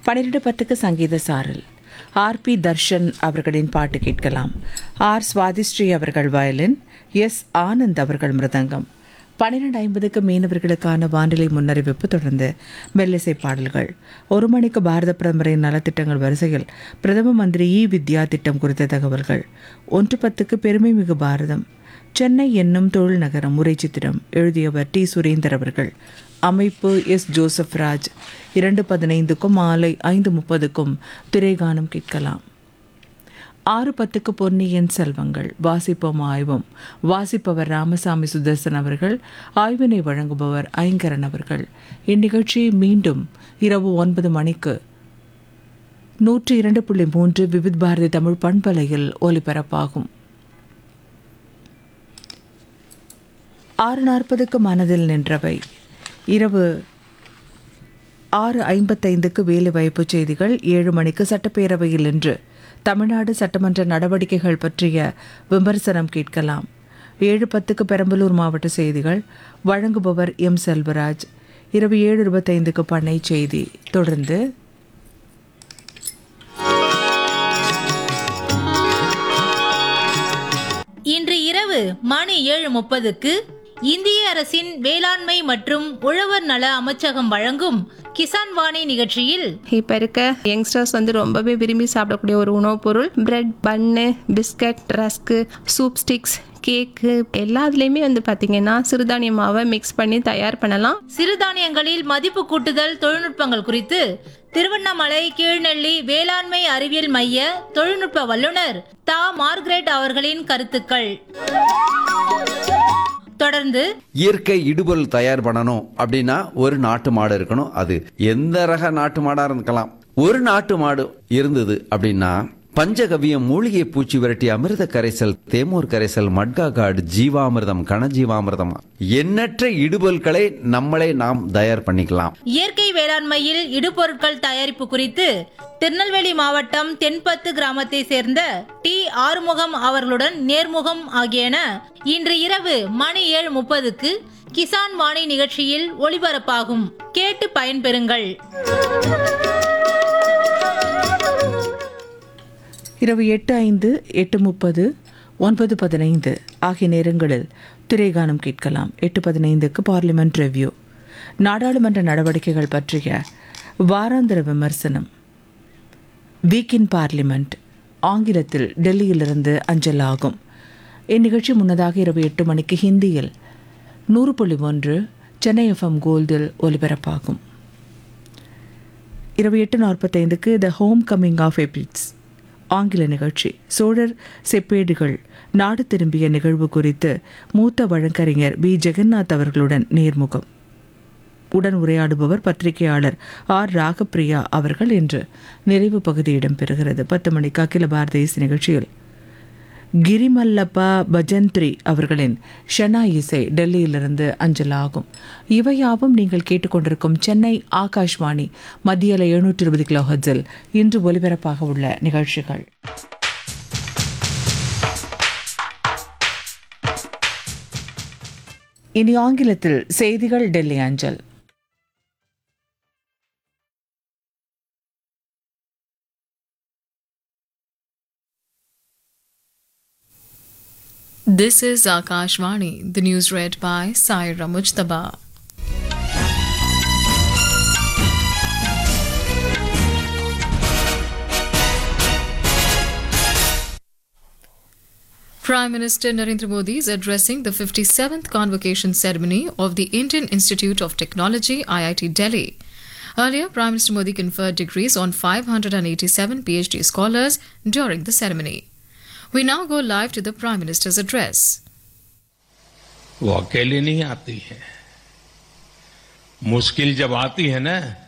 பன்னிரெண்டு பத்துக்கு சங்கீத சாரல் ஆர் பி தர்ஷன் அவர்களின் பாட்டு கேட்கலாம் ஆர் சுவாதிஸ்ரீ அவர்கள் வயலின் எஸ் ஆனந்த் அவர்கள் மிருதங்கம் பன்னிரெண்டு ஐம்பதுக்கு மீனவர்களுக்கான வானிலை முன்னறிவிப்பு தொடர்ந்து மெல்லிசை பாடல்கள் ஒரு மணிக்கு பாரத பிரதமரின் நலத்திட்டங்கள் வரிசையில் பிரதம மந்திரி இ வித்யா திட்டம் குறித்த தகவல்கள் ஒன்று பத்துக்கு பெருமை மிகு பாரதம் சென்னை என்னும் தொழில் நகரம் உரை சித்திரம் எழுதியவர் டி சுரேந்தர் அவர்கள் அமைப்பு எஸ் ஜோசப் ராஜ் இரண்டு பதினைந்துக்கும் மாலை ஐந்து முப்பதுக்கும் திரைகானம் கேட்கலாம் ஆறு பத்துக்கு பொன்னியின் செல்வங்கள் வாசிப்போம் ஆய்வும் வாசிப்பவர் ராமசாமி சுதர்சன் அவர்கள் ஆய்வினை வழங்குபவர் ஐங்கரன் அவர்கள் இந்நிகழ்ச்சி மீண்டும் இரவு ஒன்பது மணிக்கு நூற்றி இரண்டு புள்ளி மூன்று விவித் பாரதி தமிழ் பண்பலையில் ஒலிபரப்பாகும் ஆறு நாற்பதுக்கு மனதில் நின்றவை இரவு ஆறு ஐம்பத்தைந்துக்கு வேலைவாய்ப்பு செய்திகள் ஏழு மணிக்கு சட்டப்பேரவையில் இன்று தமிழ்நாடு சட்டமன்ற நடவடிக்கைகள் பற்றிய விமர்சனம் கேட்கலாம் ஏழு பத்துக்கு பெரம்பலூர் மாவட்ட செய்திகள் வழங்குபவர் எம் செல்வராஜ் இரவு ஏழு இருபத்தைந்துக்கு பண்ணை செய்தி தொடர்ந்து இன்று இரவு மணி ஏழு முப்பதுக்கு இந்திய அரசின் வேளாண்மை மற்றும் உழவர் நல அமைச்சகம் வழங்கும் கிசான் வாணி நிகழ்ச்சியில் இப்போ இருக்க யங்ஸ்டர்ஸ் வந்து ரொம்பவே விரும்பி சாப்பிடக்கூடிய ஒரு உணவுப் பொருள் bread bun biscuit rusk soup sticks cake எல்லாத்துலேயுமே வந்து பார்த்தீங்கன்னா சிறுதானிய மாவை மிக்ஸ் பண்ணி தயார் பண்ணலாம் சிறுதானியங்களில் மதிப்பு கூட்டுதல் தொழில்நுட்பங்கள் குறித்து திருவண்ணாமலை கீழ்நெல்லி வேளாண்மை அறிவியல் மைய தொழில்நுட்ப வல்லுநர் தா மார்கரெட் அவர்களின் கருத்துக்கள் தொடர்ந்து இயற்கை இடுபொருள் தயார் பண்ணணும் அப்படின்னா ஒரு நாட்டு மாடு இருக்கணும் அது எந்த ரக நாட்டு மாடா இருக்கலாம் ஒரு நாட்டு மாடு இருந்தது அப்படின்னா பஞ்சகவியம் மூலிகை பூச்சி விரட்டி அமிர்த கரைசல் தேமூர் கரைசல் மட்கா காடு ஜீவாமிர்தம் கனஜீவாமிர்தம் எண்ணற்ற இடுபொருட்களை நம்மளே நாம் தயார் பண்ணிக்கலாம் இயற்கை வேளாண்மையில் இடுபொருட்கள் தயாரிப்பு குறித்து திருநெல்வேலி மாவட்டம் தென்பத்து கிராமத்தை சேர்ந்த டி ஆறுமுகம் அவர்களுடன் நேர்முகம் ஆகியன இன்று இரவு மணி ஏழு முப்பதுக்கு கிசான் வாணி நிகழ்ச்சியில் ஒளிபரப்பாகும் கேட்டு பயன்பெறுங்கள் இரவு எட்டு ஐந்து எட்டு முப்பது ஒன்பது பதினைந்து ஆகிய நேரங்களில் திரைகானம் கேட்கலாம் எட்டு பதினைந்துக்கு பார்லிமெண்ட் ரெவ்யூ நாடாளுமன்ற நடவடிக்கைகள் பற்றிய வாராந்திர விமர்சனம் வீக் இன் பார்லிமெண்ட் ஆங்கிலத்தில் டெல்லியிலிருந்து அஞ்சல் ஆகும் இந்நிகழ்ச்சி முன்னதாக இரவு எட்டு மணிக்கு ஹிந்தியில் நூறு புள்ளி ஒன்று சென்னை எஃப்எம் கோல்டில் ஒலிபரப்பாகும் இரவு எட்டு நாற்பத்தைந்துக்கு த ஹோம் கம்மிங் ஆஃப் எபிட்ஸ் ஆங்கில நிகழ்ச்சி சோழர் செப்பேடுகள் நாடு திரும்பிய நிகழ்வு குறித்து மூத்த வழக்கறிஞர் பி ஜெகநாத் அவர்களுடன் நேர்முகம் உடன் உரையாடுபவர் பத்திரிகையாளர் ஆர் ராகப்பிரியா அவர்கள் என்று நிறைவு பகுதி இடம்பெறுகிறது பத்து மணிக்கு அகில பாரத இசை நிகழ்ச்சியில் கிரிமல்லப்பா பஜந்திரி அவர்களின் ஷனா இசை டெல்லியிலிருந்து அஞ்சலாகும் இவையாவும் நீங்கள் கேட்டுக்கொண்டிருக்கும் சென்னை ஆகாஷ்வாணி மத்தியில் எழுநூற்றி இருபது கிலோ ஹர்ட்ஸில் இன்று ஒலிபரப்பாக உள்ள நிகழ்ச்சிகள் இனி ஆங்கிலத்தில் செய்திகள் டெல்லி அஞ்சல் This is Akashvani, the news read by Saira Mujtaba. Prime Minister Narendra Modi is addressing the 57th convocation ceremony of the Indian Institute of Technology, IIT Delhi. Earlier, Prime Minister Modi conferred degrees on 587 PhD scholars during the ceremony. We now go live to the Prime Minister's address. वो अकेले नहीं आती है मुश्किल जब आती है ना